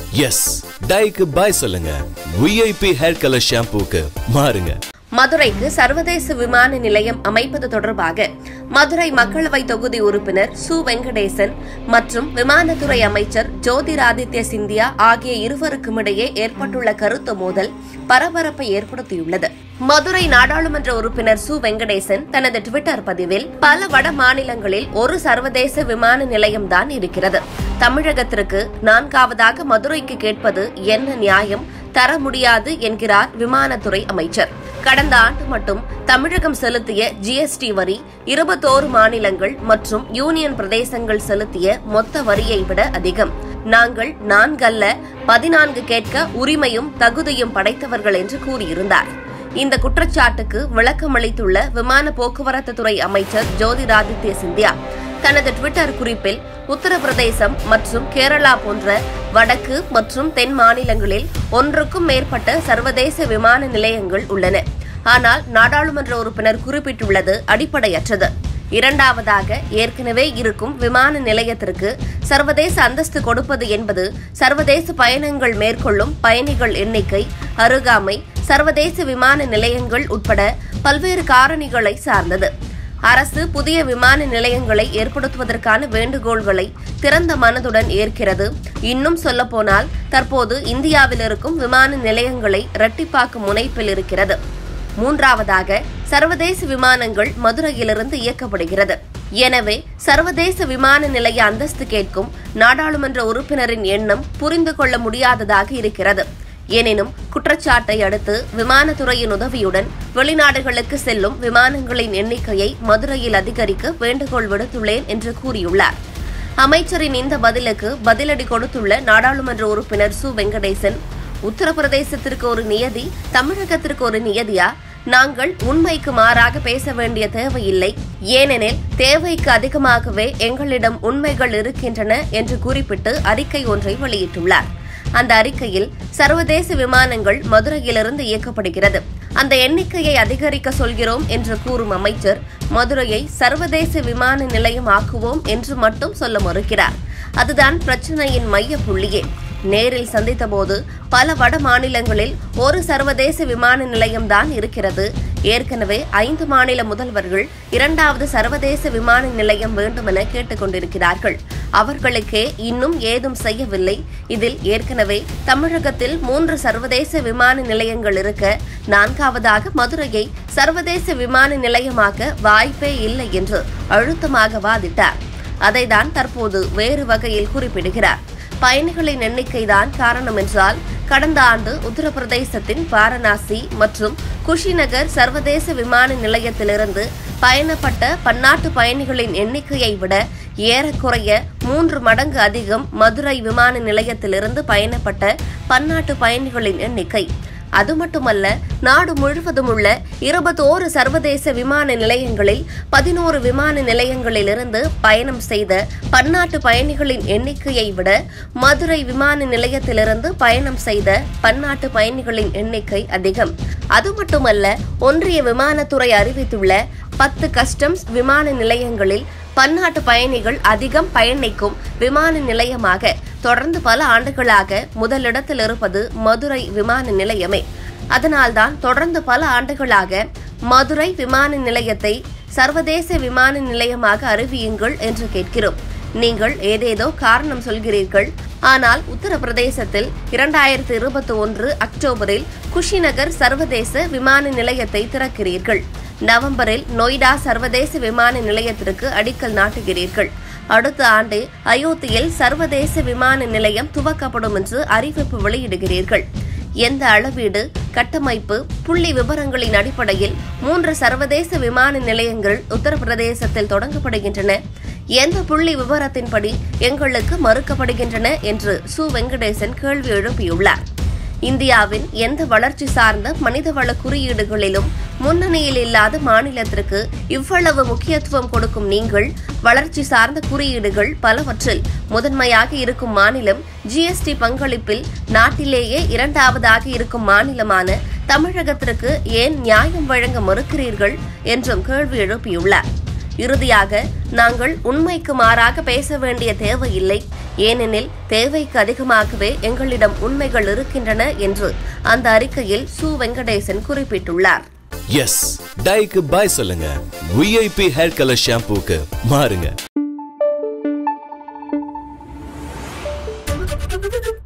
S டைக்கு பாய் சொல்லுங்க VIP hair colour ஷாம்பூக்கு மாறுங்க மதுரைக்கு சர்வதேச விமான நிலையம் அமைப்பது தொடர்பாக மதுரை மக்களவை தொகுதி உறுப்பினர் சு வெங்கடேசன் மற்றும் விமானத்துறை அமைச்சர் ஜோதிராதித்ய சிந்தியா ஆகிய இருவருக்கும் இடையே ஏற்பட்டுள்ள கருத்து மோதல் பரபரப்பை ஏற்படுத்தியுள்ளது மதுரை நாடாளுமன்ற உறுப்பினர் சு வெங்கடேசன் தனது டுவிட்டர் பதிவில் பல வட மாநிலங்களில் ஒரு சர்வதேச விமான நிலையம்தான் இருக்கிறது தமிழகத்திற்கு நான்காவதாக மதுரைக்கு கேட்பது என்ன நியாயம் தர முடியாது என்கிறார் விமானத்துறை அமைச்சர் கடந்த ஆண்டு மட்டும் தமிழகம் செலுத்திய ஜிஎஸ்டி வரி இருபத்தோரு மாநிலங்கள் மற்றும் யூனியன் பிரதேசங்கள் செலுத்திய மொத்த வரியை விட அதிகம் நாங்கள் நான்கல்ல பதினான்கு கேட்க உரிமையும் தகுதியும் படைத்தவர்கள் என்று கூறியிருந்தார் இந்த குற்றச்சாட்டுக்கு விளக்கமளித்துள்ள விமான போக்குவரத்து துறை அமைச்சர் ஜோதிராதித்ய சிந்தியா தனது டுவிட்டர் குறிப்பில் உத்தரப்பிரதேசம் மற்றும் கேரளா போன்ற வடக்கு மற்றும் தென் மாநிலங்களில் ஒன்றுக்கும் மேற்பட்ட சர்வதேச விமான நிலையங்கள் உள்ளன ஆனால் நாடாளுமன்ற உறுப்பினர் குறிப்பிட்டுள்ளது அடிப்படையற்றது இரண்டாவதாக ஏற்கனவே இருக்கும் விமான நிலையத்திற்கு சர்வதேச அந்தஸ்து கொடுப்பது என்பது சர்வதேச பயணங்கள் மேற்கொள்ளும் பயணிகள் எண்ணிக்கை அருகாமை சர்வதேச விமான நிலையங்கள் உட்பட பல்வேறு காரணிகளை சார்ந்தது அரசு புதிய விமான நிலையங்களை ஏற்படுத்துவதற்கான வேண்டுகோள்களை திறந்த மனதுடன் ஏற்கிறது இன்னும் சொல்லப்போனால் தற்போது இந்தியாவில் இருக்கும் விமான நிலையங்களை இரட்டிப்பாக்கும் முனைப்பில் இருக்கிறது மூன்றாவதாக சர்வதேச விமானங்கள் மதுரையிலிருந்து இயக்கப்படுகிறது எனவே சர்வதேச விமான நிலைய அந்தஸ்து கேட்கும் நாடாளுமன்ற உறுப்பினரின் எண்ணம் புரிந்து கொள்ள முடியாததாக இருக்கிறது எனினும் குற்றச்சாட்டை அடுத்து விமானத்துறையின் உதவியுடன் வெளிநாடுகளுக்கு செல்லும் விமானங்களின் எண்ணிக்கையை மதுரையில் அதிகரிக்க வேண்டுகோள் விடுத்துள்ளேன் என்று கூறியுள்ளார் அமைச்சரின் இந்த பதிலுக்கு பதிலடி கொடுத்துள்ள நாடாளுமன்ற உறுப்பினர் சு வெங்கடேசன் உத்தரப்பிரதேசத்திற்கு ஒரு நியதி தமிழகத்திற்கு ஒரு நியதியா நாங்கள் உண்மைக்கு மாறாக பேச வேண்டிய தேவையில்லை ஏனெனில் தேவைக்கு அதிகமாகவே எங்களிடம் உண்மைகள் இருக்கின்றன என்று குறிப்பிட்டு அறிக்கை ஒன்றை வெளியிட்டுள்ளார் அந்த அறிக்கையில் சர்வதேச விமானங்கள் மதுரையிலிருந்து இயக்கப்படுகிறது அந்த எண்ணிக்கையை அதிகரிக்க சொல்கிறோம் என்று கூறும் அமைச்சர் மதுரையை சர்வதேச விமான நிலையம் ஆக்குவோம் என்று மட்டும் சொல்ல மறுக்கிறார் அதுதான் பிரச்சனையின் மைய புள்ளியே நேரில் சந்தித்தபோது பல வட மாநிலங்களில் ஒரு சர்வதேச விமான நிலையம்தான் இருக்கிறது ஏற்கனவே ஐந்து மாநில முதல்வர்கள் இரண்டாவது சர்வதேச விமான நிலையம் வேண்டுமென கேட்டுக் கொண்டிருக்கிறார்கள் அவர்களுக்கே இன்னும் ஏதும் செய்யவில்லை இதில் ஏற்கனவே தமிழகத்தில் மூன்று சர்வதேச விமான நிலையங்கள் இருக்க நான்காவதாக மதுரையை சர்வதேச விமான நிலையமாக்க வாய்ப்பே இல்லை என்று அழுத்தமாக வாதிட்டார் அதைதான் தற்போது வேறு வகையில் குறிப்பிடுகிறார் பயணிகளின் எண்ணிக்கைதான் காரணம் என்றால் கடந்த ஆண்டு உத்தரப்பிரதேசத்தின் வாரணாசி மற்றும் குஷிநகர் சர்வதேச விமான நிலையத்திலிருந்து பயணப்பட்ட பன்னாட்டு பயணிகளின் எண்ணிக்கையை விட ஏறக்குறைய மூன்று மடங்கு அதிகம் மதுரை விமான நிலையத்திலிருந்து பயணப்பட்ட பன்னாட்டு பயணிகளின் எண்ணிக்கை அது மட்டுமல்ல நாடு முழுவதும் உள்ள இருபத்தோரு சர்வதேச விமான நிலையங்களில் பதினோரு விமான நிலையங்களிலிருந்து பயணம் செய்த பன்னாட்டு பயணிகளின் எண்ணிக்கையை விட மதுரை விமான நிலையத்திலிருந்து பயணம் செய்த பன்னாட்டு பயணிகளின் எண்ணிக்கை அதிகம் அது மட்டுமல்ல ஒன்றிய விமானத்துறை அறிவித்துள்ள பத்து கஸ்டம்ஸ் விமான நிலையங்களில் பன்னாட்டு பயணிகள் அதிகம் பயணிக்கும் விமான நிலையமாக தொடர்ந்து பல ஆண்டுகளாக முதலிடத்தில் இருப்பது மதுரை விமான நிலையமே அதனால்தான் தொடர்ந்து பல ஆண்டுகளாக மதுரை விமான நிலையத்தை சர்வதேச விமான நிலையமாக அறிவியுங்கள் என்று கேட்கிறோம் நீங்கள் ஏதேதோ காரணம் சொல்கிறீர்கள் ஆனால் உத்தரப்பிரதேசத்தில் இரண்டாயிரத்து இருபத்தி ஒன்று அக்டோபரில் குஷிநகர் சர்வதேச விமான நிலையத்தை திறக்கிறீர்கள் நவம்பரில் நொய்டா சர்வதேச விமான நிலையத்திற்கு அடிக்கல் நாட்டுகிறீர்கள் அடுத்த ஆண்டு அயோத்தியில் சர்வதேச விமான நிலையம் துவக்கப்படும் என்று அறிவிப்பு வெளியிடுகிறீர்கள் எந்த அளவீடு கட்டமைப்பு புள்ளி விவரங்களின் அடிப்படையில் மூன்று சர்வதேச விமான நிலையங்கள் உத்தரப்பிரதேசத்தில் தொடங்கப்படுகின்றன எந்த புள்ளி விவரத்தின்படி எங்களுக்கு மறுக்கப்படுகின்றன என்று சு வெங்கடேசன் கேள்வி எழுப்பியுள்ளார் இந்தியாவின் எந்த வளர்ச்சி சார்ந்த மனிதவள குறியீடுகளிலும் முன்னணியில் இல்லாத மாநிலத்திற்கு இவ்வளவு முக்கியத்துவம் கொடுக்கும் நீங்கள் வளர்ச்சி சார்ந்த குறியீடுகள் பலவற்றில் முதன்மையாக இருக்கும் மாநிலம் ஜிஎஸ்டி பங்களிப்பில் நாட்டிலேயே இரண்டாவதாக இருக்கும் மாநிலமான தமிழகத்திற்கு ஏன் நியாயம் வழங்க மறுக்கிறீர்கள் என்றும் கேள்வி எழுப்பியுள்ளார் இறுதியாக நாங்கள் உண்மைக்கு மாறாக பேச வேண்டிய தேவையில்லை ஏனெனில் தேவைக்கு அதிகமாகவே எங்களிடம் உண்மைகள் இருக்கின்றன என்று அந்த அறிக்கையில் சு வெங்கடேசன் குறிப்பிட்டுள்ளார் எஸ் டைக்கு பாய் சொல்லுங்க விஐபி ஹேர் கலர் ஷாம்பூக்கு மாறுங்க